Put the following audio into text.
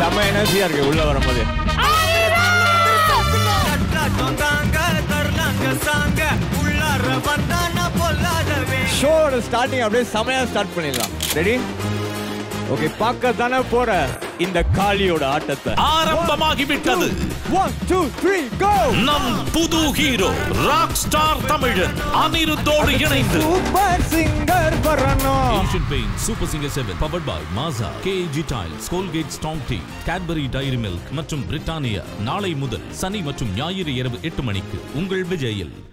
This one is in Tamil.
செம்ம எனர்ஜியா இருக்கு உள்ள வரும்போது ஷோட ஸ்டார்டிங் அப்படியே செமையா ஸ்டார்ட் பண்ணிடலாம் ரெடி ஓகே பார்க்க தானே போற இந்த காளியோட ஆட்டத்தை ஆரம்பமாகிவிட்டது ஒன் டூ த்ரீ கோ நம் புது ஹீரோ ராக் ஸ்டார் தமிழன் அனிருத்தோடு இணைந்து சூப்பர் சிங்கர் வரணும் Asian Paint Super Singer 7 powered by Mazda, KAG Tiles, Colgate Strong Tea, Cadbury Dairy Milk மற்றும் பிரிட்டானியா நாளை முதல் சனி மற்றும் ஞாயிறு இரவு எட்டு மணிக்கு உங்கள் விஜயில்